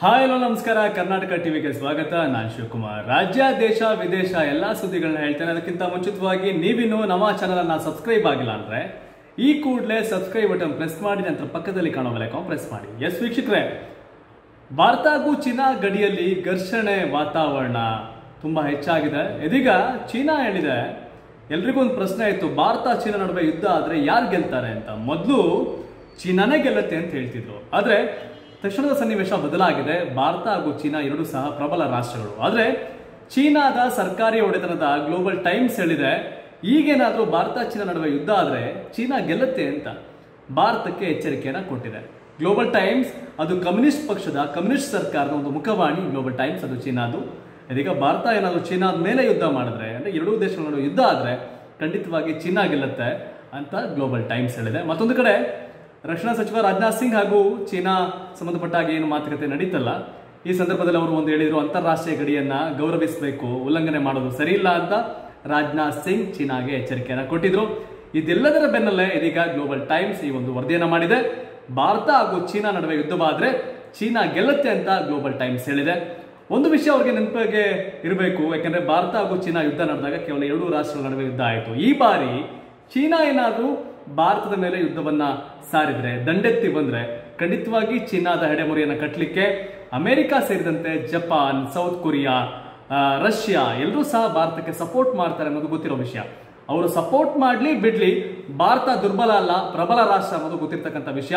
hi hello ನಮಸ್ಕಾರ ಕರ್ನಾಟಕ ಟಿವಿಗೆ ಸ್ವಾಗತ ನಾನು ಶಿವಕುಮಾರ್ ರಾಜ್ಯ ದೇಶ ವಿದೇಶ ಎಲ್ಲಾ ಸುದ್ದಿಗಳನ್ನ ಹೇಳ್ತೇನೆ ಅದಕ್ಕಿಂತ ಮುಂಚಿತವಾಗಿ ನೀವಿನ್ನು ನಮ್ಮ ಚಾನಲ್ ಅನ್ನ ಸಬ್ಸ್ಕ್ರೈಬ್ ಆಗಿಲ್ಲ ಅಂದ್ರೆ ಈ ಕೂಡಲೇ ಸಬ್ಸ್ಕ್ರೈಬ್ ಬಟನ್ ಪ್ರೆಸ್ ಮಾಡಿ ನಂತರ ಪಕ್ಕದಲ್ಲಿ ಕಾಣೋ ಬೆಲೆಕಾನ್ ಪ್ರೆಸ್ ಮಾಡಿ ಎಸ್ ವೀಕ್ಷಕರೇ ಭಾರತ ಹಾಗೂ ಚೀನಾ ಗಡಿಯಲ್ಲಿ ಘರ್ಷಣೆ ವಾತಾವರಣ ತುಂಬಾ ಹೆಚ್ಚಾಗಿದೆ ಇದೀಗ ಚೀನಾ ಹೇಳಿದೆ ಎಲ್ರಿಗೂ ಒಂದು ಪ್ರಶ್ನೆ ಇತ್ತು ಭಾರತ ಚೀನಾ ನಡುವೆ ಯುದ್ಧ ಆದ್ರೆ ಯಾರು ಗೆಲ್ತಾರೆ ಅಂತ ಮೊದಲು ಚೀನಾನೇ ಗೆಲ್ಲುತ್ತೆ ಅಂತ ಹೇಳ್ತಿದ್ರು ಆದ್ರೆ ತಕ್ಷಣದ ಸನ್ನಿವೇಶ ಬದಲಾಗಿದೆ ಭಾರತ ಹಾಗೂ ಚೀನಾ ಎರಡೂ ಸಹ ಪ್ರಬಲ ರಾಷ್ಟ್ರಗಳು ಆದ್ರೆ ಚೀನಾದ ಸರ್ಕಾರಿ ಒಡೆತನದ ಗ್ಲೋಬಲ್ ಟೈಮ್ಸ್ ಹೇಳಿದೆ ಈಗೇನಾದ್ರೂ ಭಾರತ ಚೀನಾ ನಡುವೆ ಯುದ್ಧ ಆದ್ರೆ ಚೀನಾ ಗೆಲ್ಲುತ್ತೆ ಅಂತ ಭಾರತಕ್ಕೆ ಎಚ್ಚರಿಕೆಯನ್ನ ಕೊಟ್ಟಿದೆ ಗ್ಲೋಬಲ್ ಟೈಮ್ಸ್ ಅದು ಕಮ್ಯುನಿಸ್ಟ್ ಪಕ್ಷದ ಕಮ್ಯುನಿಸ್ಟ್ ಸರ್ಕಾರದ ಒಂದು ಮುಖವಾಣಿ ಗ್ಲೋಬಲ್ ಟೈಮ್ಸ್ ಅದು ಚೀನಾದು ಇದೀಗ ಭಾರತ ಏನಾದರೂ ಚೀನಾದ ಮೇಲೆ ಯುದ್ಧ ಮಾಡಿದ್ರೆ ಅಂದ್ರೆ ಎರಡೂ ದೇಶಗಳ ನಡುವೆ ಯುದ್ಧ ಆದ್ರೆ ಖಂಡಿತವಾಗಿ ಚೀನಾ ಗೆಲ್ಲುತ್ತೆ ಅಂತ ಗ್ಲೋಬಲ್ ಟೈಮ್ಸ್ ಹೇಳಿದೆ ಮತ್ತೊಂದು ಕಡೆ ರಕ್ಷಣಾ ಸಚಿವ ರಾಜನಾಥ್ ಸಿಂಗ್ ಹಾಗೂ ಚೀನಾ ಸಂಬಂಧಪಟ್ಟ ಹಾಗೆ ಏನು ಮಾತುಕತೆ ನಡೀತಲ್ಲ ಈ ಸಂದರ್ಭದಲ್ಲಿ ಅವರು ಒಂದು ಹೇಳಿದ್ರು ಅಂತಾರಾಷ್ಟ್ರೀಯ ಗಡಿಯನ್ನ ಗೌರವಿಸಬೇಕು ಉಲ್ಲಂಘನೆ ಮಾಡೋದು ಸರಿ ಇಲ್ಲ ಅಂತ ರಾಜನಾಥ್ ಸಿಂಗ್ ಚೀನಾಗೆ ಎಚ್ಚರಿಕೆಯನ್ನ ಕೊಟ್ಟಿದ್ರು ಇದೆಲ್ಲದರ ಬೆನ್ನಲ್ಲೇ ಇದೀಗ ಗ್ಲೋಬಲ್ ಟೈಮ್ಸ್ ಈ ಒಂದು ವರದಿಯನ್ನ ಮಾಡಿದೆ ಭಾರತ ಹಾಗೂ ಚೀನಾ ನಡುವೆ ಯುದ್ಧವಾದ್ರೆ ಚೀನಾ ಗೆಲ್ಲುತ್ತೆ ಅಂತ ಗ್ಲೋಬಲ್ ಟೈಮ್ಸ್ ಹೇಳಿದೆ ಒಂದು ವಿಷಯ ಅವ್ರಿಗೆ ನೆನಪಿಗೆ ಇರಬೇಕು ಯಾಕಂದ್ರೆ ಭಾರತ ಹಾಗೂ ಚೀನಾ ಯುದ್ಧ ನಡೆದಾಗ ಕೇವಲ ಎರಡು ರಾಷ್ಟ್ರಗಳ ನಡುವೆ ಯುದ್ಧ ಆಯಿತು ಈ ಬಾರಿ ಚೀನಾ ಏನಾದರೂ ಭಾರತದ ಮೇಲೆ ಯುದ್ಧವನ್ನ ಸಾರಿದ್ರೆ ದಂಡೆತ್ತಿ ಬಂದ್ರೆ ಖಂಡಿತವಾಗಿ ಚೀನಾದ ಹೆಡೆಮುರಿಯನ್ನ ಕಟ್ಟಲಿಕ್ಕೆ ಅಮೆರಿಕ ಸೇರಿದಂತೆ ಜಪಾನ್ ಸೌತ್ ಕೊರಿಯಾ ಆ, ರಷ್ಯಾ ಎಲ್ಲರೂ ಸಹ ಭಾರತಕ್ಕೆ ಸಪೋರ್ಟ್ ಮಾಡ್ತಾರೆ ಅನ್ನೋದು ಗೊತ್ತಿರೋ ವಿಷಯ ಅವರು ಸಪೋರ್ಟ್ ಮಾಡ್ಲಿ ಬಿಡ್ಲಿ ಭಾರತ ದುರ್ಬಲ ಅಲ್ಲ ಪ್ರಬಲ ರಾಷ್ಟ್ರ ಅನ್ನೋದು ಗೊತ್ತಿರ್ತಕ್ಕಂಥ ವಿಷಯ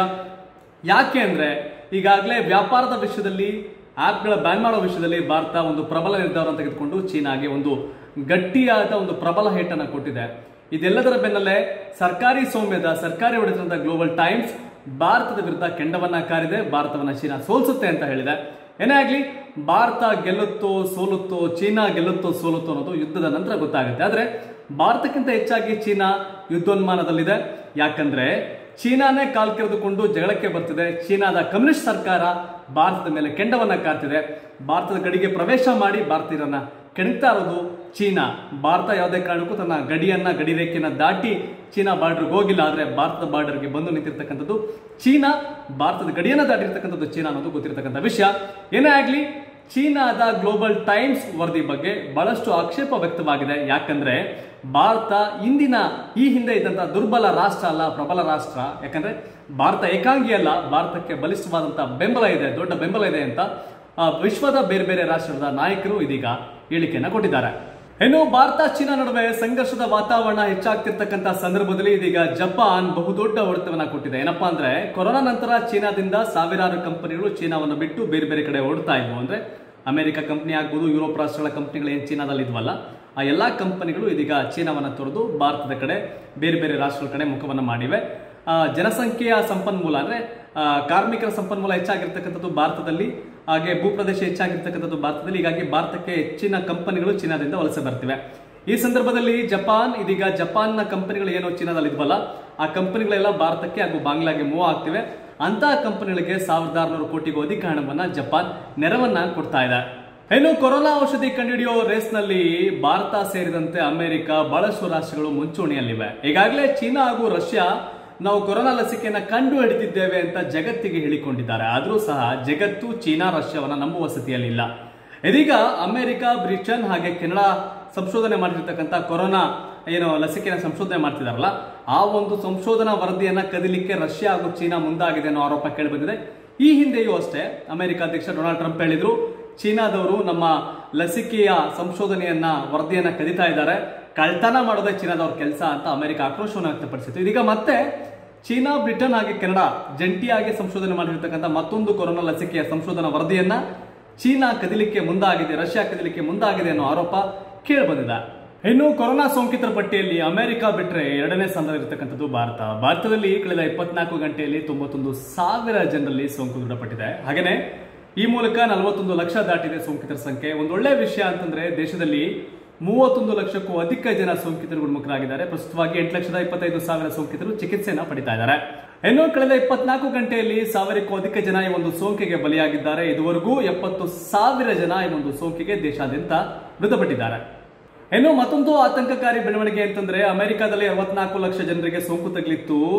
ಯಾಕೆ ಅಂದ್ರೆ ಈಗಾಗಲೇ ವ್ಯಾಪಾರದ ವಿಷಯದಲ್ಲಿ ಆಪ್ಗಳ ಬ್ಯಾನ್ ಮಾಡೋ ವಿಷಯದಲ್ಲಿ ಭಾರತ ಒಂದು ಪ್ರಬಲ ನಿರ್ಧಾರವನ್ನು ತೆಗೆದುಕೊಂಡು ಚೀನಾಗೆ ಒಂದು ಗಟ್ಟಿಯಾದ ಒಂದು ಪ್ರಬಲ ಹೇಟನ್ನು ಕೊಟ್ಟಿದೆ ಇದೆಲ್ಲದರ ಬೆನ್ನಲ್ಲೇ ಸರ್ಕಾರಿ ಸೌಮ್ಯದ ಸರ್ಕಾರಿ ಒಡೆತನದ ಗ್ಲೋಬಲ್ ಟೈಮ್ಸ್ ಭಾರತದ ವಿರುದ್ಧ ಕೆಂಡವನ್ನ ಕಾರಿದೆ ಭಾರತವನ್ನ ಚೀನಾ ಸೋಲಿಸುತ್ತೆ ಅಂತ ಹೇಳಿದೆ ಏನೇ ಆಗ್ಲಿ ಭಾರತ ಗೆಲ್ಲುತ್ತೋ ಸೋಲುತ್ತೋ ಚೀನಾ ಗೆಲ್ಲುತ್ತೋ ಸೋಲುತ್ತೋ ಅನ್ನೋದು ಯುದ್ಧದ ನಂತರ ಗೊತ್ತಾಗುತ್ತೆ ಆದ್ರೆ ಭಾರತಕ್ಕಿಂತ ಹೆಚ್ಚಾಗಿ ಚೀನಾ ಯುದ್ಧೋನ್ಮಾನದಲ್ಲಿದೆ ಯಾಕಂದ್ರೆ ಚೀನಾನೇ ಕಾಲ್ ಕೆರೆದುಕೊಂಡು ಜಗಳಕ್ಕೆ ಬರ್ತಿದೆ ಚೀನಾದ ಕಮ್ಯುನಿಸ್ಟ್ ಸರ್ಕಾರ ಭಾರತದ ಮೇಲೆ ಕೆಂಡವನ್ನ ಕಾರ್ತಿದೆ ಭಾರತದ ಗಡಿಗೆ ಪ್ರವೇಶ ಮಾಡಿ ಭಾರತೀಯರನ್ನ ಕೆಣಕ್ತಾ ಇರೋದು ಚೀನಾ ಭಾರತ ಯಾವುದೇ ಕಾರಣಕ್ಕೂ ತನ್ನ ಗಡಿಯನ್ನ ಗಡಿ ರೇಖೆಯನ್ನ ದಾಟಿ ಚೀನಾ ಬಾರ್ಡರ್ಗೆ ಹೋಗಿಲ್ಲ ಆದ್ರೆ ಭಾರತದ ಬಾರ್ಡರ್ಗೆ ಬಂದು ನಿಂತಿರ್ತಕ್ಕಂಥದ್ದು ಚೀನಾ ಭಾರತದ ಗಡಿಯನ್ನ ದಾಟಿರ್ತಕ್ಕಂಥದ್ದು ಚೀನಾ ಅನ್ನೋದು ಗೊತ್ತಿರತಕ್ಕಂಥ ವಿಷಯ ಏನೇ ಆಗ್ಲಿ ಚೀನಾದ ಗ್ಲೋಬಲ್ ಟೈಮ್ಸ್ ವರದಿ ಬಗ್ಗೆ ಬಹಳಷ್ಟು ಆಕ್ಷೇಪ ವ್ಯಕ್ತವಾಗಿದೆ ಯಾಕಂದ್ರೆ ಭಾರತ ಇಂದಿನ ಈ ಹಿಂದೆ ಇದ್ದಂತ ದುರ್ಬಲ ರಾಷ್ಟ್ರ ಅಲ್ಲ ಪ್ರಬಲ ರಾಷ್ಟ್ರ ಯಾಕಂದ್ರೆ ಭಾರತ ಏಕಾಂಗಿ ಅಲ್ಲ ಭಾರತಕ್ಕೆ ಬಲಿಷ್ಠವಾದಂತಹ ಬೆಂಬಲ ಇದೆ ದೊಡ್ಡ ಬೆಂಬಲ ಇದೆ ಅಂತ ಆ, ವಿಶ್ವದ ಬೇರೆ ಬೇರೆ ರಾಷ್ಟ್ರದ ನಾಯಕರು ಇದೀಗ ಹೇಳಿಕೆಯನ್ನ ಕೊಟ್ಟಿದ್ದಾರೆ ಇನ್ನು ಭಾರತ ಚೀನಾ ನಡುವೆ ಸಂಘರ್ಷದ ವಾತಾವರಣ ಹೆಚ್ಚಾಗ್ತಿರ್ತಕ್ಕಂಥ ಸಂದರ್ಭದಲ್ಲಿ ಇದೀಗ ಜಪಾನ್ ಬಹುದೊಡ್ಡ ಹೊಡೆತವನ್ನ ಕೊಟ್ಟಿದೆ ಏನಪ್ಪಾ ಅಂದ್ರೆ ಕೊರೋನಾ ನಂತರ ಚೀನಾದಿಂದ ಸಾವಿರಾರು ಕಂಪನಿಗಳು ಚೀನಾವನ್ನು ಬಿಟ್ಟು ಬೇರೆ ಬೇರೆ ಕಡೆ ಹೊರಡ್ತಾ ಇದ್ವು ಅಂದ್ರೆ ಅಮೆರಿಕ ಕಂಪನಿ ಆಗ್ಬೋದು ಯುರೋಪ್ ರಾಷ್ಟ್ರಗಳ ಕಂಪನಿಗಳು ಏನು ಚೀನಾದಲ್ಲಿ ಇದ್ವಲ್ಲ ಆ ಎಲ್ಲಾ ಕಂಪನಿಗಳು ಇದೀಗ ಚೀನಾವನ್ನು ತೊರೆದು ಭಾರತದ ಕಡೆ ಬೇರೆ ಬೇರೆ ರಾಷ್ಟ್ರಗಳ ಕಡೆ ಮುಖವನ್ನ ಮಾಡಿವೆ ಆ, ಜನಸಂಖ್ಯೆಯ ಸಂಪನ್ಮೂಲ ಅಂದ್ರೆ ಆ, ಕಾರ್ಮಿಕರ ಸಂಪನ್ಮೂಲ ಹೆಚ್ಚಾಗಿರ್ತಕ್ಕಂಥದ್ದು ಭಾರತದಲ್ಲಿ ಹಾಗೆ ಭೂಪ್ರದೇಶ ಹೆಚ್ಚಾಗಿರ್ತಕ್ಕಂಥದ್ದು ಭಾರತದಲ್ಲಿ ಹೀಗಾಗಿ ಭಾರತಕ್ಕೆ ಹೆಚ್ಚಿನ ಕಂಪನಿಗಳು ಚೀನಾದಿಂದ ವಲಸೆ ಬರ್ತಿವೆ ಈ ಸಂದರ್ಭದಲ್ಲಿ ಜಪಾನ್ ಇದೀಗ ಜಪಾನ್ನ ಕಂಪನಿಗಳು ಏನೋ ಚೀನಾದಲ್ಲಿ ಇದ್ವಲ್ಲ ಆ ಕಂಪನಿಗಳೆಲ್ಲ ಭಾರತಕ್ಕೆ ಹಾಗೂ ಬಾಂಗ್ಲಾಗೆ ಮೂವ್ ಆಗ್ತಿವೆ ಅಂತಹ ಕಂಪನಿಗಳಿಗೆ ಸಾವಿರದ ಆರುನೂರು ಕೋಟಿಗೂ ಅಧಿಕ ಹಣವನ್ನ ಜಪಾನ್ ನೆರವನ್ನ ಕೊಡ್ತಾ ಇದೆ ಇನ್ನು ಕೊರೋನಾ ಔಷಧಿ ಕಂಡುಹಿಡಿಯೋ ರೇಸ್ ನಲ್ಲಿ ಭಾರತ ಸೇರಿದಂತೆ ಅಮೆರಿಕ ಬಹಳಷ್ಟು ರಾಷ್ಟ್ರಗಳು ಮುಂಚೂಣಿಯಲ್ಲಿವೆ ಈಗಾಗಲೇ ಚೀನಾ ಹಾಗೂ ರಷ್ಯಾ ನಾವು ಕೊರೋನಾ ಲಸಿಕೆಯನ್ನ ಕಂಡು ಹಿಡಿದಿದ್ದೇವೆ ಅಂತ ಜಗತ್ತಿಗೆ ಹೇಳಿಕೊಂಡಿದ್ದಾರೆ ಆದರೂ ಸಹ ಜಗತ್ತು ಚೀನಾ ರಷ್ಯಾವನ್ನ ನಂಬುವ ಸ್ಥಿತಿಯಲ್ಲಿಲ್ಲ ಇದೀಗ ಅಮೆರಿಕ ಬ್ರಿಟನ್ ಹಾಗೆ ಕೆನಡಾ ಸಂಶೋಧನೆ ಮಾಡಿರ್ತಕ್ಕಂಥ ಕೊರೋನಾ ಏನು ಲಸಿಕೆನ ಸಂಶೋಧನೆ ಮಾಡ್ತಿದಾರಲ್ಲ ಆ ಒಂದು ಸಂಶೋಧನಾ ವರದಿಯನ್ನ ಕದಿಲಿಕ್ಕೆ ರಷ್ಯಾ ಹಾಗೂ ಚೀನಾ ಮುಂದಾಗಿದೆ ಅನ್ನೋ ಆರೋಪ ಕೇಳಿಬಂದಿದೆ ಈ ಹಿಂದೆಯೂ ಅಷ್ಟೇ ಅಮೆರಿಕ ಅಧ್ಯಕ್ಷ ಡೊನಾಲ್ಡ್ ಟ್ರಂಪ್ ಹೇಳಿದ್ರು ಚೀನಾದವರು ನಮ್ಮ ಲಸಿಕೆಯ ಸಂಶೋಧನೆಯನ್ನ ವರದಿಯನ್ನ ಕದಿತಾ ಇದ್ದಾರೆ ಕಳ್ತನ ಮಾಡೋದೇ ಚೀನಾದವ್ರ ಕೆಲಸ ಅಂತ ಅಮೆರಿಕ ಆಕ್ರೋಶವನ್ನು ವ್ಯಕ್ತಪಡಿಸಿತು ಇದೀಗ ಮತ್ತೆ ಚೀನಾ ಬ್ರಿಟನ್ ಹಾಗೆ ಕೆನಡಾ ಜಂಟಿಯಾಗಿ ಸಂಶೋಧನೆ ಮಾಡಿರ್ತಕ್ಕಂಥ ಮತ್ತೊಂದು ಕೊರೋನಾ ಲಸಿಕೆಯ ಸಂಶೋಧನಾ ವರದಿಯನ್ನ ಚೀನಾ ಕದಿಲಿಕ್ಕೆ ಮುಂದಾಗಿದೆ ರಷ್ಯಾ ಕದಿಲಿಕ್ಕೆ ಮುಂದಾಗಿದೆ ಅನ್ನೋ ಆರೋಪ ಕೇಳಿಬಂದಿದೆ ಇನ್ನು ಕೊರೋನಾ ಸೋಂಕಿತರ ಪಟ್ಟಿಯಲ್ಲಿ ಅಮೆರಿಕ ಬಿಟ್ಟರೆ ಎರಡನೇ ಸ್ಥಾನದಲ್ಲಿರ್ತಕ್ಕಂಥದ್ದು ಭಾರತ ಭಾರತದಲ್ಲಿ ಕಳೆದ ಇಪ್ಪತ್ನಾಲ್ಕು ಗಂಟೆಯಲ್ಲಿ ತೊಂಬತ್ತೊಂದು ಸಾವಿರ ಜನರಲ್ಲಿ ಸೋಂಕು ದೃಢಪಟ್ಟಿದೆ ಹಾಗೇನೆ ಈ ಮೂಲಕ ನಲವತ್ತೊಂದು ಲಕ್ಷ ದಾಟಿದೆ ಸೋಂಕಿತರ ಸಂಖ್ಯೆ ಒಂದೊಳ್ಳೆ ವಿಷಯ ಅಂತಂದ್ರೆ ದೇಶದಲ್ಲಿ ಮೂವತ್ತೊಂದು ಲಕ್ಷಕ್ಕೂ ಅಧಿಕ ಜನ ಸೋಂಕಿತರು ಗುಣಮುಖರಾಗಿದ್ದಾರೆ ಪ್ರಸ್ತುತವಾಗಿ ಎಂಟು ಲಕ್ಷದ ಇಪ್ಪತ್ತೈದು ಸಾವಿರ ಸೋಂಕಿತರು ಚಿಕಿತ್ಸೆಯನ್ನ ಪಡಿತಾ ಇದ್ದಾರೆ ಇನ್ನು ಕಳೆದ ಇಪ್ಪತ್ನಾಲ್ಕು ಗಂಟೆಯಲ್ಲಿ ಸಾವಿರಕ್ಕೂ ಅಧಿಕ ಜನ ಈ ಒಂದು ಸೋಂಕಿಗೆ ಬಲಿಯಾಗಿದ್ದಾರೆ ಇದುವರೆಗೂ ಎಪ್ಪತ್ತು ಸಾವಿರ ಜನ ಈ ಒಂದು ಸೋಂಕಿಗೆ ದೇಶಾದ್ಯಂತ ಮೃತಪಟ್ಟಿದ್ದಾರೆ ಇನ್ನು ಮತ್ತೊಂದು ಆತಂಕಕಾರಿ ಬೆಳವಣಿಗೆ ಅಂತಂದ್ರೆ ಅಮೆರಿಕದಲ್ಲಿ ಅರವತ್ನಾಲ್ಕು ಲಕ್ಷ ಜನರಿಗೆ ಸೋಂಕು ತಗುಲಿತ್ತು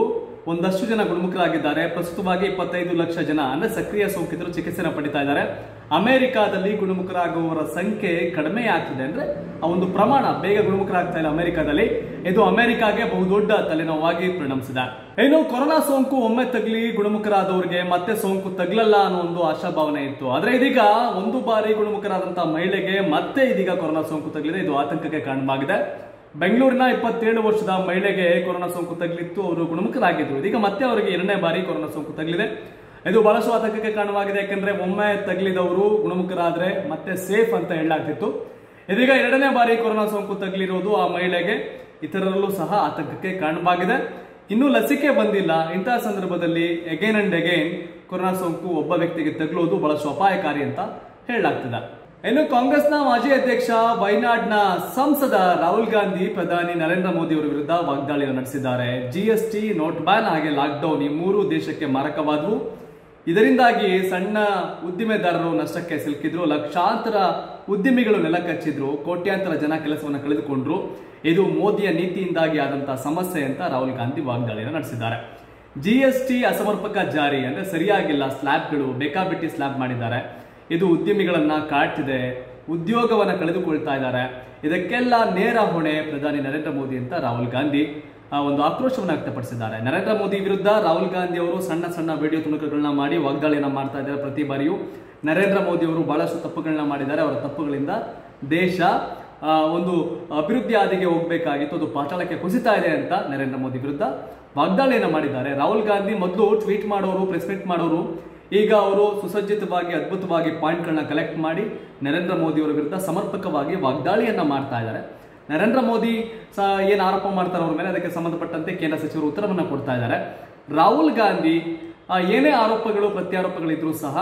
ಒಂದಷ್ಟು ಜನ ಗುಣಮುಖರಾಗಿದ್ದಾರೆ ಪ್ರಸ್ತುತವಾಗಿ ಇಪ್ಪತ್ತೈದು ಲಕ್ಷ ಜನ ಅಂದ್ರೆ ಸಕ್ರಿಯ ಸೋಂಕಿತರು ಚಿಕಿತ್ಸೆನ ಪಡಿತಾ ಇದ್ದಾರೆ ಅಮೆರಿಕಾದಲ್ಲಿ ಗುಣಮುಖರಾಗುವವರ ಸಂಖ್ಯೆ ಕಡಿಮೆ ಆಗ್ತಿದೆ ಅಂದ್ರೆ ಆ ಒಂದು ಪ್ರಮಾಣ ಬೇಗ ಗುಣಮುಖರಾಗ್ತಾ ಇಲ್ಲ ಅಮೆರಿಕಾದಲ್ಲಿ ಇದು ಅಮೆರಿಕಾಗೆ ಬಹುದೊಡ್ಡ ತಲೆನೋವಾಗಿ ಪರಿಣಮಿಸಿದೆ ಇನ್ನು ಕೊರೋನಾ ಸೋಂಕು ಒಮ್ಮೆ ತಗಲಿ ಗುಣಮುಖರಾದವರಿಗೆ ಮತ್ತೆ ಸೋಂಕು ತಗ್ಲಲ್ಲ ಅನ್ನೋ ಒಂದು ಆಶಾಭಾವನೆ ಇತ್ತು ಆದ್ರೆ ಇದೀಗ ಒಂದು ಬಾರಿ ಗುಣಮುಖರಾದಂತಹ ಮಹಿಳೆಗೆ ಮತ್ತೆ ಇದೀಗ ಕೊರೋನಾ ಸೋಂಕು ತಗಲಿದೆ ಇದು ಆತಂಕಕ್ಕೆ ಕಾರಣವಾಗಿದೆ ಬೆಂಗಳೂರಿನ ಇಪ್ಪತ್ತೇಳು ವರ್ಷದ ಮಹಿಳೆಗೆ ಕೊರೋನಾ ಸೋಂಕು ತಗಲಿತ್ತು ಅವರು ಗುಣಮುಖರಾಗಿದ್ರು ಇದೀಗ ಮತ್ತೆ ಅವರಿಗೆ ಎರಡನೇ ಬಾರಿ ಕೊರೋನಾ ಸೋಂಕು ತಗಲಿದೆ ಇದು ಬಹಳಷ್ಟು ಆತಂಕಕ್ಕೆ ಕಾರಣವಾಗಿದೆ ಯಾಕಂದ್ರೆ ಒಮ್ಮೆ ತಗಲಿದವರು ಗುಣಮುಖರಾದ್ರೆ ಮತ್ತೆ ಸೇಫ್ ಅಂತ ಹೇಳಲಾಗ್ತಿತ್ತು ಇದೀಗ ಎರಡನೇ ಬಾರಿ ಕೊರೋನಾ ಸೋಂಕು ತಗಲಿರೋದು ಆ ಮಹಿಳೆಗೆ ಇತರರಲ್ಲೂ ಸಹ ಆತಂಕಕ್ಕೆ ಕಾರಣವಾಗಿದೆ ಇನ್ನೂ ಲಸಿಕೆ ಬಂದಿಲ್ಲ ಇಂತಹ ಸಂದರ್ಭದಲ್ಲಿ ಅಗೈನ್ ಅಂಡ್ ಅಗೈನ್ ಕೊರೋನಾ ಸೋಂಕು ಒಬ್ಬ ವ್ಯಕ್ತಿಗೆ ತಗಲುವುದು ಬಹಳಷ್ಟು ಅಪಾಯಕಾರಿ ಅಂತ ಹೇಳಲಾಗ್ತಿದೆ ಇನ್ನು ಕಾಂಗ್ರೆಸ್ನ ಮಾಜಿ ಅಧ್ಯಕ್ಷ ವಯನಾಡ್ನ ಸಂಸದ ರಾಹುಲ್ ಗಾಂಧಿ ಪ್ರಧಾನಿ ನರೇಂದ್ರ ಮೋದಿ ಅವರ ವಿರುದ್ಧ ವಾಗ್ದಾಳಿಯನ್ನು ನಡೆಸಿದ್ದಾರೆ ಜಿಎಸ್ಟಿ ನೋಟ್ ಬ್ಯಾನ್ ಹಾಗೆ ಲಾಕ್ಡೌನ್ ಈ ಮೂರು ದೇಶಕ್ಕೆ ಮಾರಕವಾದವು ಇದರಿಂದಾಗಿ ಸಣ್ಣ ಉದ್ದಿಮೆದಾರರು ನಷ್ಟಕ್ಕೆ ಸಿಲುಕಿದ್ರು ಲಕ್ಷಾಂತರ ಉದ್ಯಮಿಗಳು ನೆಲಕಚ್ಚಿದ್ರು ಕೋಟ್ಯಾಂತರ ಜನ ಕೆಲಸವನ್ನು ಕಳೆದುಕೊಂಡ್ರು ಇದು ಮೋದಿಯ ನೀತಿಯಿಂದಾಗಿ ಆದಂತಹ ಸಮಸ್ಯೆ ಅಂತ ರಾಹುಲ್ ಗಾಂಧಿ ವಾಗ್ದಾಳಿಯನ್ನು ನಡೆಸಿದ್ದಾರೆ ಜಿಎಸ್ಟಿ ಅಸಮರ್ಪಕ ಜಾರಿ ಅಂದ್ರೆ ಸರಿಯಾಗಿಲ್ಲ ಸ್ಲ್ಯಾಬ್ಗಳು ಬೇಕಾಬಿಟ್ಟಿ ಸ್ಲ್ಯಾಬ್ ಮಾಡಿದ್ದಾರೆ ಇದು ಉದ್ಯಮಿಗಳನ್ನ ಕಾಡ್ತಿದೆ ಉದ್ಯೋಗವನ್ನ ಕಳೆದುಕೊಳ್ತಾ ಇದ್ದಾರೆ ಇದಕ್ಕೆಲ್ಲ ನೇರ ಹೊಣೆ ಪ್ರಧಾನಿ ನರೇಂದ್ರ ಮೋದಿ ಅಂತ ರಾಹುಲ್ ಗಾಂಧಿ ಆ, ಒಂದು ಆಕ್ರೋಶವನ್ನು ವ್ಯಕ್ತಪಡಿಸಿದ್ದಾರೆ ನರೇಂದ್ರ ಮೋದಿ ವಿರುದ್ಧ ರಾಹುಲ್ ಗಾಂಧಿ ಅವರು ಸಣ್ಣ ಸಣ್ಣ ವಿಡಿಯೋ ತುಣುಕುಗಳನ್ನ ಮಾಡಿ ವಾಗ್ದಾಳಿಯನ್ನ ಮಾಡ್ತಾ ಇದ್ದಾರೆ ಪ್ರತಿ ಬಾರಿಯೂ ನರೇಂದ್ರ ಮೋದಿ ಅವರು ಬಹಳಷ್ಟು ತಪ್ಪುಗಳನ್ನ ಮಾಡಿದ್ದಾರೆ ಅವರ ತಪ್ಪುಗಳಿಂದ ದೇಶ ಆ, ಒಂದು ಅಭಿವೃದ್ಧಿ ಹಾದಿಗೆ ಹೋಗಬೇಕಾಗಿತ್ತು ಅದು ಪಾತಾಳಕ್ಕೆ ಕುಸಿತಾ ಇದೆ ಅಂತ ನರೇಂದ್ರ ಮೋದಿ ವಿರುದ್ಧ ವಾಗ್ದಾಳಿಯನ್ನ ಮಾಡಿದ್ದಾರೆ ರಾಹುಲ್ ಗಾಂಧಿ ಮೊದಲು ಟ್ವೀಟ್ ಮಾಡೋರು ಪ್ರೆಸ್ ಮೀಟ್ ಮಾಡೋರು ಈಗ ಅವರು ಸುಸಜ್ಜಿತವಾಗಿ ಅದ್ಭುತವಾಗಿ ಪಾಯಿಂಟ್ಗಳನ್ನ ಕಲೆಕ್ಟ್ ಮಾಡಿ ನರೇಂದ್ರ ಮೋದಿ ಅವರ ವಿರುದ್ಧ ಸಮರ್ಪಕವಾಗಿ ವಾಗ್ದಾಳಿಯನ್ನ ಮಾಡ್ತಾ ಇದ್ದಾರೆ ನರೇಂದ್ರ ಮೋದಿ ಸ ಏನು ಆರೋಪ ಮಾಡ್ತಾರೆ ಅವ್ರ ಮೇಲೆ ಅದಕ್ಕೆ ಸಂಬಂಧಪಟ್ಟಂತೆ ಕೇಂದ್ರ ಸಚಿವರು ಉತ್ತರವನ್ನ ಕೊಡ್ತಾ ಇದ್ದಾರೆ ರಾಹುಲ್ ಗಾಂಧಿ ಆ, ಏನೇ ಆರೋಪಗಳು ಪ್ರತ್ಯಾರೋಪಗಳಿದ್ರೂ ಸಹ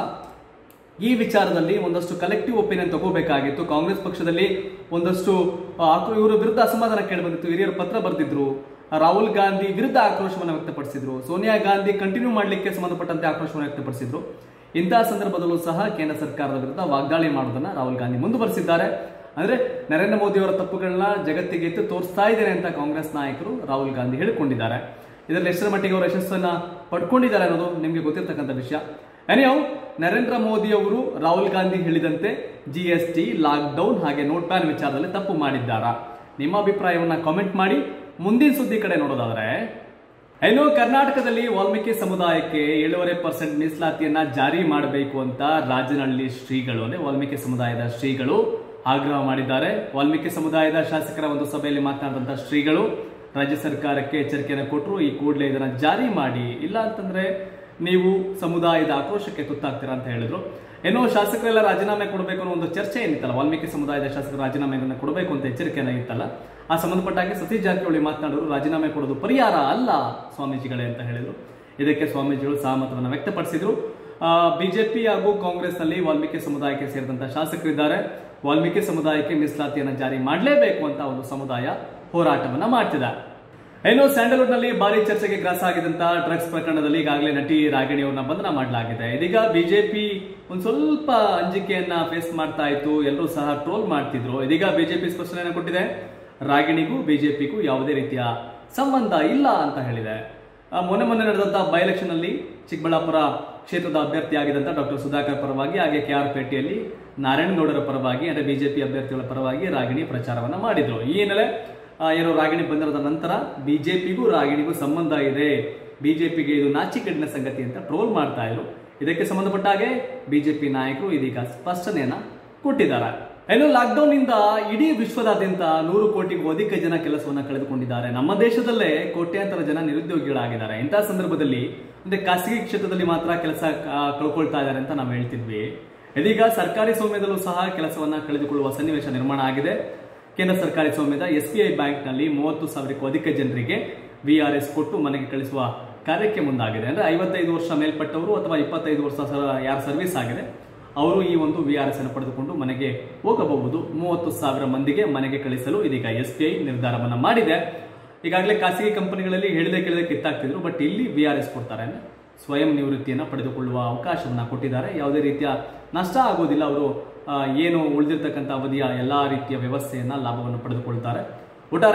ಈ ವಿಚಾರದಲ್ಲಿ ಒಂದಷ್ಟು ಕಲೆಕ್ಟಿವ್ ಒಪಿನಿಯನ್ ತಗೋಬೇಕಾಗಿತ್ತು ಕಾಂಗ್ರೆಸ್ ಪಕ್ಷದಲ್ಲಿ ಒಂದಷ್ಟು ಆ, ಆಕ್ರೋ- ಇವರ ವಿರುದ್ಧ ಅಸಮಾಧಾನ ಕೇಳಿಬಂದಿತ್ತು ಹಿರಿಯರು ಪತ್ರ ಬರೆದಿದ್ರು ರಾಹುಲ್ ಗಾಂಧಿ ವಿರುದ್ಧ ಆಕ್ರೋಶವನ್ನು ವ್ಯಕ್ತಪಡಿಸಿದ್ರು ಸೋನಿಯಾ ಗಾಂಧಿ ಕಂಟಿನ್ಯೂ ಮಾಡಲಿಕ್ಕೆ ಸಂಬಂಧಪಟ್ಟಂತೆ ಆಕ್ರೋಶವನ್ನು ವ್ಯಕ್ತಪಡಿಸಿದ್ರು ಇಂತಹ ಸಂದರ್ಭದಲ್ಲೂ ಸಹ ಕೇಂದ್ರ ಸರ್ಕಾರದ ವಿರುದ್ಧ ವಾಗ್ದಾಳಿ ಮಾಡೋದನ್ನ ರಾಹುಲ್ ಗಾಂಧಿ ಮುಂದುವರೆಸಿದ್ದಾರೆ ಅಂದ್ರೆ ನರೇಂದ್ರ ಮೋದಿ ಅವರ ತಪ್ಪುಗಳನ್ನ ಜಗತ್ತಿಗೆ ಎತ್ತು ತೋರಿಸ್ತಾ ಇದ್ದೇನೆ ಅಂತ ಕಾಂಗ್ರೆಸ್ ನಾಯಕರು ರಾಹುಲ್ ಗಾಂಧಿ ಹೇಳಿಕೊಂಡಿದ್ದಾರೆ ಇದರಲ್ಲಿ ಎಷ್ಟರ ಮಟ್ಟಿಗೆ ಅವರು ಯಶಸ್ಸನ್ನ ಪಡ್ಕೊಂಡಿದ್ದಾರೆ ಅನ್ನೋದು ನಿಮಗೆ ಗೊತ್ತಿರ್ತಕ್ಕಂಥ ವಿಷಯ ಎನಿಯೋ ನರೇಂದ್ರ ಮೋದಿ ಅವರು ರಾಹುಲ್ ಗಾಂಧಿ ಹೇಳಿದಂತೆ ಜಿ ಎಸ್ ಟಿ ಲಾಕ್ಡೌನ್ ಹಾಗೆ ನೋಟ್ ಬ್ಯಾನ್ ವಿಚಾರದಲ್ಲಿ ತಪ್ಪು ಮಾಡಿದ್ದಾರಾ ನಿಮ್ಮ ಅಭಿಪ್ರಾಯವನ್ನ ಕಾಮೆಂಟ್ ಮಾಡಿ ಮುಂದಿನ ಸುದ್ದಿ ಕಡೆ ನೋಡೋದಾದ್ರೆ ಇನ್ನು ಕರ್ನಾಟಕದಲ್ಲಿ ವಾಲ್ಮೀಕಿ ಸಮುದಾಯಕ್ಕೆ ಏಳೂವರೆ ಪರ್ಸೆಂಟ್ ಮೀಸಲಾತಿಯನ್ನ ಜಾರಿ ಮಾಡಬೇಕು ಅಂತ ರಾಜನಹಳ್ಳಿ ಶ್ರೀಗಳು ಅಂದ್ರೆ ವಾಲ್ಮೀಕಿ ಸಮುದಾಯದ ಶ್ರೀಗಳು ಆಗ್ರಹ ಮಾಡಿದ್ದಾರೆ ವಾಲ್ಮೀಕಿ ಸಮುದಾಯದ ಶಾಸಕರ ಒಂದು ಸಭೆಯಲ್ಲಿ ಮಾತನಾಡಿದಂತಹ ಶ್ರೀಗಳು ರಾಜ್ಯ ಸರ್ಕಾರಕ್ಕೆ ಎಚ್ಚರಿಕೆಯನ್ನು ಕೊಟ್ಟರು ಈ ಕೂಡಲೇ ಇದನ್ನ ಜಾರಿ ಮಾಡಿ ಇಲ್ಲ ಅಂತಂದ್ರೆ ನೀವು ಸಮುದಾಯದ ಆಕ್ರೋಶಕ್ಕೆ ತುತ್ತಾಗ್ತೀರಾ ಅಂತ ಹೇಳಿದ್ರು ಏನೋ ಶಾಸಕರೆಲ್ಲ ರಾಜೀನಾಮೆ ಕೊಡಬೇಕು ಅನ್ನೋ ಒಂದು ಚರ್ಚೆ ಏನಿತ್ತಲ್ಲ ವಾಲ್ಮೀಕಿ ಸಮುದಾಯದ ಶಾಸಕರು ರಾಜೀನಾಮೆಗಳನ್ನ ಕೊಡಬೇಕು ಅಂತ ಎಚ್ಚರಿಕೆಯನ್ನ ಇತ್ತಲ್ಲ ಆ ಸಂಬಂಧಪಟ್ಟ ಹಾಗೆ ಸತೀಶ್ ಜಾರಕಿಹೊಳಿ ಮಾತನಾಡೋರು ರಾಜೀನಾಮೆ ಕೊಡೋದು ಪರಿಹಾರ ಅಲ್ಲ ಸ್ವಾಮೀಜಿಗಳೇ ಅಂತ ಹೇಳಿದ್ರು ಇದಕ್ಕೆ ಸ್ವಾಮೀಜಿಗಳು ಸಹಮತವನ್ನು ವ್ಯಕ್ತಪಡಿಸಿದ್ರು ಬಿಜೆಪಿ ಹಾಗೂ ಕಾಂಗ್ರೆಸ್ನಲ್ಲಿ ವಾಲ್ಮೀಕಿ ಸಮುದಾಯಕ್ಕೆ ಸೇರಿದಂತ ಶಾಸಕರಿದ್ದಾರೆ ವಾಲ್ಮೀಕಿ ಸಮುದಾಯಕ್ಕೆ ಮೀಸಲಾತಿಯನ್ನು ಜಾರಿ ಮಾಡಲೇಬೇಕು ಅಂತ ಒಂದು ಸಮುದಾಯ ಹೋರಾಟವನ್ನ ಮಾಡ್ತಿದೆ ಇನ್ನು ಸ್ಯಾಂಡಲ್ವುಡ್ ನಲ್ಲಿ ಭಾರಿ ಚರ್ಚೆಗೆ ಗ್ರಾಸ ಆಗಿದಂತ ಡ್ರಗ್ಸ್ ಪ್ರಕರಣದಲ್ಲಿ ಈಗಾಗಲೇ ನಟಿ ರಾಗಿಣಿ ಅವ್ರನ್ನ ಬಂಧನ ಮಾಡಲಾಗಿದೆ ಇದೀಗ ಬಿಜೆಪಿ ಒಂದ್ ಸ್ವಲ್ಪ ಅಂಜಿಕೆಯನ್ನ ಫೇಸ್ ಮಾಡ್ತಾ ಇತ್ತು ಎಲ್ಲರೂ ಸಹ ಟ್ರೋಲ್ ಮಾಡ್ತಿದ್ರು ಇದೀಗ ಬಿಜೆಪಿ ಸ್ಪಷ್ಟನೆಯನ್ನು ಕೊಟ್ಟಿದೆ ರಾಗಿಣಿಗೂ ಬಿಜೆಪಿಗೂ ಯಾವುದೇ ರೀತಿಯ ಸಂಬಂಧ ಇಲ್ಲ ಅಂತ ಹೇಳಿದೆ ಆ, ಮೊನ್ನೆ ಮೊನ್ನೆ ನಡೆದಂತ ಬೈ ಎಲೆಕ್ಷನ್ ಅಲ್ಲಿ ಚಿಕ್ಕಬಳ್ಳಾಪುರ ಕ್ಷೇತ್ರದ ಅಭ್ಯರ್ಥಿಯಾಗಿದ್ದಂತ ಡಾಕ್ಟರ್ ಸುಧಾಕರ್ ಪರವಾಗಿ ಹಾಗೆ ಕೆ ಆರ್ ಪೇಟೆಯಲ್ಲಿ ನಾರಾಯಣಗೌಡರ ಪರವಾಗಿ ಅಂದ್ರೆ ಬಿಜೆಪಿ ಅಭ್ಯರ್ಥಿಗಳ ಪರವಾಗಿ ರಾಗಿಣಿ ಪ್ರಚಾರವನ್ನ ಮಾಡಿದ್ರು ಈ ಹಿನ್ನೆಲೆ ಆ, ಏನು ರಾಗಿಣಿ ಬಂದಿರೋದ ನಂತರ ಬಿಜೆಪಿಗೂ ರಾಗಿಣಿಗೂ ಸಂಬಂಧ ಇದೆ ಬಿಜೆಪಿಗೆ ಇದು ನಾಚಿಕೆಡಿನ ಸಂಗತಿ ಅಂತ ಟ್ರೋಲ್ ಮಾಡ್ತಾ ಇದ್ರು ಇದಕ್ಕೆ ಸಂಬಂಧಪಟ್ಟ ಹಾಗೆ ಬಿಜೆಪಿ ನಾಯಕರು ಇದೀಗ ಸ್ಪಷ್ಟನೆಯನ್ನ ಕೊಟ್ಟಿದ್ದಾರೆ ಇನ್ನು ಲಾಕ್ಡೌನ್ ಇಂದ ಇಡೀ ವಿಶ್ವದಾದ್ಯಂತ ನೂರು ಕೋಟಿಗೂ ಅಧಿಕ ಜನ ಕೆಲಸವನ್ನ ಕಳೆದುಕೊಂಡಿದ್ದಾರೆ ನಮ್ಮ ದೇಶದಲ್ಲೇ ಕೋಟ್ಯಾಂತರ ಜನ ನಿರುದ್ಯೋಗಿಗಳಾಗಿದ್ದಾರೆ ಇಂತಹ ಸಂದರ್ಭದಲ್ಲಿ ಅಂದ್ರೆ ಖಾಸಗಿ ಕ್ಷೇತ್ರದಲ್ಲಿ ಮಾತ್ರ ಕೆಲಸ ಆ, ಕಳ್ಕೊಳ್ತಾ ಇದ್ದಾರೆ ಅಂತ ನಾವು ಹೇಳ್ತಿದ್ವಿ ಇದೀಗ ಸರ್ಕಾರಿ ಸ್ವಾಮ್ಯದಲ್ಲೂ ಸಹ ಕೆಲಸವನ್ನ ಕಳೆದುಕೊಳ್ಳುವ ಸನ್ನಿವೇಶ ನಿರ್ಮಾಣ ಆಗಿದೆ ಕೇಂದ್ರ ಸರ್ಕಾರಿ ಸ್ವಾಮ್ಯದ ಎಸ್ ಬಿ ಐ ಬ್ಯಾಂಕ್ನಲ್ಲಿ ಮೂವತ್ತು ಸಾವಿರಕ್ಕೂ ಅಧಿಕ ಜನರಿಗೆ ವಿಆರ್ಎಸ್ ಕೊಟ್ಟು ಮನೆಗೆ ಕಳಿಸುವ ಕಾರ್ಯಕ್ಕೆ ಮುಂದಾಗಿದೆ ಅಂದ್ರೆ ಐವತ್ತೈದು ವರ್ಷ ಮೇಲ್ಪಟ್ಟವರು ಅಥವಾ ಇಪ್ಪತ್ತೈದು ವರ್ಷ ಸ- ಯಾರ ಸರ್ವಿಸ್ ಆಗಿದೆ ಅವರು ಈ ಒಂದು ವಿ ಆರ್ ಎಸ್ ಅನ್ನು ಪಡೆದುಕೊಂಡು ಮನೆಗೆ ಹೋಗಬಹುದು ಮೂವತ್ತು ಸಾವಿರ ಮಂದಿಗೆ ಮನೆಗೆ ಕಳಿಸಲು ಇದೀಗ ಎಸ್ ಬಿ ಐ ನಿರ್ಧಾರವನ್ನ ಮಾಡಿದೆ ಈಗಾಗಲೇ ಖಾಸಗಿ ಕಂಪನಿಗಳಲ್ಲಿ ಹೇಳಿದೆ ಕೇಳಿದೆ ಕಿತ್ತಾಕ್ತಿದ್ರು ಬಟ್ ಇಲ್ಲಿ ವಿ ಆರ್ ಎಸ್ ಕೊಡ್ತಾರೆ ಅಂದ್ರೆ ಸ್ವಯಂ ನಿವೃತ್ತಿಯನ್ನು ಪಡೆದುಕೊಳ್ಳುವ ಅವಕಾಶವನ್ನ ಕೊಟ್ಟಿದ್ದಾರೆ ಯಾವುದೇ ರೀತಿಯ ನಷ್ಟ ಆಗೋದಿಲ್ಲ ಅವರು ಆ, ಏನು ಉಳಿದಿರ್ತಕ್ಕಂಥ ಅವಧಿಯ ಎಲ್ಲಾ ರೀತಿಯ ವ್ಯವಸ್ಥೆಯನ್ನ ಲಾಭವನ್ನು ಪಡೆದುಕೊಳ್ತಾರೆ ಒಟ್ಟಾರೆ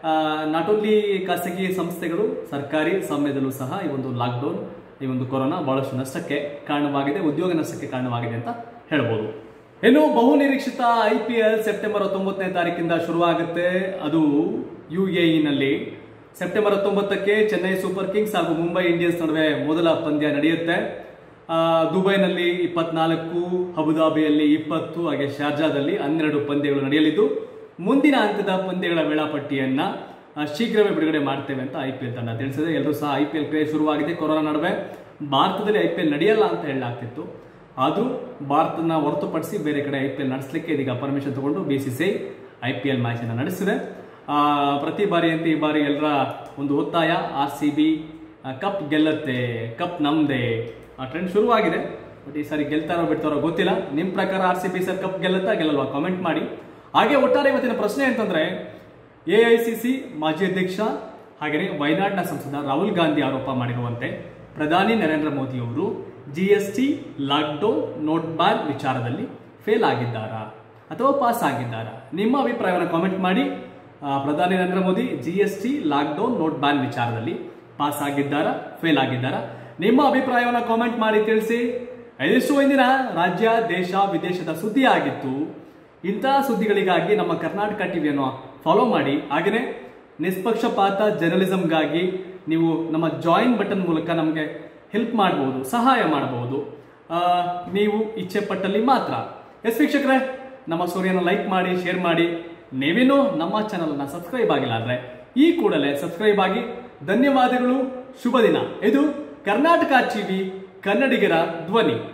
ನಾಟ್ ಓನ್ಲಿ ಖಾಸಗಿ ಸಂಸ್ಥೆಗಳು ಸರ್ಕಾರಿ ಸಮಯದಲ್ಲೂ ಸಹ ಈ ಒಂದು ಲಾಕ್ಡೌನ್ ಈ ಒಂದು ಕೊರೋನಾ ಬಹಳಷ್ಟು ನಷ್ಟಕ್ಕೆ ಕಾರಣವಾಗಿದೆ ಉದ್ಯೋಗ ನಷ್ಟಕ್ಕೆ ಕಾರಣವಾಗಿದೆ ಅಂತ ಹೇಳ್ಬೋದು ಇನ್ನು ಬಹು ನಿರೀಕ್ಷಿತ ಐ ಪಿ ಎಲ್ ಸೆಪ್ಟೆಂಬರ್ ಹತ್ತೊಂಬತ್ತನೇ ತಾರೀಕಿಂದ ಶುರುವಾಗುತ್ತೆ ಅದು ಯು ಎ ನಲ್ಲಿ ಸೆಪ್ಟೆಂಬರ್ ಹತ್ತೊಂಬತ್ತಕ್ಕೆ ಚೆನ್ನೈ ಸೂಪರ್ ಕಿಂಗ್ಸ್ ಹಾಗೂ ಮುಂಬೈ ಇಂಡಿಯನ್ಸ್ ನಡುವೆ ಮೊದಲ ಪಂದ್ಯ ನಡೆಯುತ್ತೆ ಆ, ದುಬೈನಲ್ಲಿ ಇಪ್ಪತ್ನಾಲ್ಕು ಅಬುದಾಬಿಯಲ್ಲಿ ಇಪ್ಪತ್ತು ಹಾಗೆ ಶಾರ್ಜಾದಲ್ಲಿ ಹನ್ನೆರಡು ಪಂದ್ಯಗಳು ನಡೆಯಲಿದ್ದು ಮುಂದಿನ ಹಂತದ ಪಂದ್ಯಗಳ ವೇಳಾಪಟ್ಟಿಯನ್ನ ಆ, ಶೀಘ್ರವೇ ಬಿಡುಗಡೆ ಮಾಡ್ತೇವೆ ಅಂತ ಐ ಪಿ ಎಲ್ ತಂಡ ತಿಳಿಸಿದೆ ಎಲ್ಲರೂ ಸಹ ಐ ಪಿ ಎಲ್ ಕ್ರೇಜ್ ಶುರುವಾಗಿದೆ ಕೊರೋನಾ ನಡುವೆ ಭಾರತದಲ್ಲಿ ಐ ಪಿ ಎಲ್ ನಡೆಯಲ್ಲ ಅಂತ ಹೇಳಲಾಗ್ತಿತ್ತು ಆದರೂ ಭಾರತನ ಹೊರತುಪಡಿಸಿ ಬೇರೆ ಕಡೆ ಐ ಪಿ ಎಲ್ ನಡೆಸಲಿಕ್ಕೆ ಇದೀಗ ಪರ್ಮಿಷನ್ ತಗೊಂಡು B C C I P L match ಅನ್ನು ನಡೆಸಿದೆ ಆ, ಪ್ರತಿ ಬಾರಿಯಂತೆ ಈ ಬಾರಿ ಎಲ್ಲರ ಒಂದು ಒತ್ತಾಯ ಆರ್ ಸಿ ಬಿ ಕಪ್ ಗೆಲ್ಲತ್ತೆ ಕಪ್ ನಮ್ದೇ ಆ ಟ್ರೆಂಡ್ ಶುರುವಾಗಿದೆ ಬಟ್ ಈ ಸಾರಿ ಗೆಲ್ತಾರೋ ಬಿಡ್ತಾರೋ ಗೊತ್ತಿಲ್ಲ ನಿಮ್ಮ ಪ್ರಕಾರ R C B sir cup ಗೆಲ್ಲತ್ತಾ ಗೆಲ್ಲಲ್ವಾ ಕಾಮೆಂಟ್ ಮಾಡಿ ಹಾಗೆ ಒಟ್ಟಾರೆ ಇವತ್ತಿನ ಪ್ರಶ್ನೆ ಅಂತಂದ್ರೆ ಎ ಐ ಸಿ ಸಿ ಮಾಜಿ ಅಧ್ಯಕ್ಷ ಹಾಗೆಯೇ ವಯನಾಡ್ನ ಸಂಸದ ರಾಹುಲ್ ಗಾಂಧಿ ಆರೋಪ ಮಾಡಿರುವಂತೆ ಪ್ರಧಾನಿ ನರೇಂದ್ರ ಮೋದಿ ಅವರು G S T lockdown note ban ವಿಚಾರದಲ್ಲಿ ಫೇಲ್ ಆಗಿದ್ದಾರಾ ಅಥವಾ ಪಾಸ್ ಆಗಿದ್ದಾರಾ ನಿಮ್ಮ ಅಭಿಪ್ರಾಯವನ್ನು ಕಾಮೆಂಟ್ ಮಾಡಿ ಆ, ಪ್ರಧಾನಿ Narendra Modi G S T lockdown note ban ವಿಚಾರದಲ್ಲಿ ಪಾಸ್ ಆಗಿದ್ದಾರಾ ಫೇಲ್ ಆಗಿದ್ದಾರಾ ನಿಮ್ಮ ಅಭಿಪ್ರಾಯವನ್ನು ಕಾಮೆಂಟ್ ಮಾಡಿ ತಿಳಿಸಿ ಇದಿಷ್ಟು ಇಂದಿನ ರಾಜ್ಯ ದೇಶ ವಿದೇಶದ ಸುದ್ದಿ ಆಗಿತ್ತು ಇಂತಹ ಸುದ್ದಿಗಳಿಗಾಗಿ ನಮ್ಮ ಕರ್ನಾಟಕ ಟಿವಿಯನ್ನು ಫಾಲೋ ಮಾಡಿ ಹಾಗೆಯೇ ನಿಷ್ಪಕ್ಷಪಾತ ಜರ್ನಲಿಸಂಗಾಗಿ ನೀವು ನಮ್ಮ ಜಾಯಿನ್ ಬಟನ್ ಮೂಲಕ ನಮಗೆ ಹೆಲ್ಪ್ ಮಾಡಬಹುದು ಸಹಾಯ ಮಾಡಬಹುದು ಆ, ನೀವು ಇಚ್ಛೆ ಪಟ್ಟಲ್ಲಿ ಮಾತ್ರ ಎಸ್ ವೀಕ್ಷಕರೇ ನಮ್ಮ ಸ್ಟೋರಿಯನ್ನು ಲೈಕ್ ಮಾಡಿ ಶೇರ್ ಮಾಡಿ ನೀವೇನೂ ನಮ್ಮ ಚಾನಲ್ನ ಸಬ್ಸ್ಕ್ರೈಬ್ ಆಗಿಲ್ಲ ಅಂದ್ರೆ ಈ ಕೂಡಲೇ ಸಬ್ಸ್ಕ್ರೈಬ್ ಆಗಿ ಧನ್ಯವಾದಗಳು ಶುಭ ದಿನ ಇದು ಕರ್ನಾಟಕ ಟಿವಿ ಕನ್ನಡಿಗರ ಧ್ವನಿ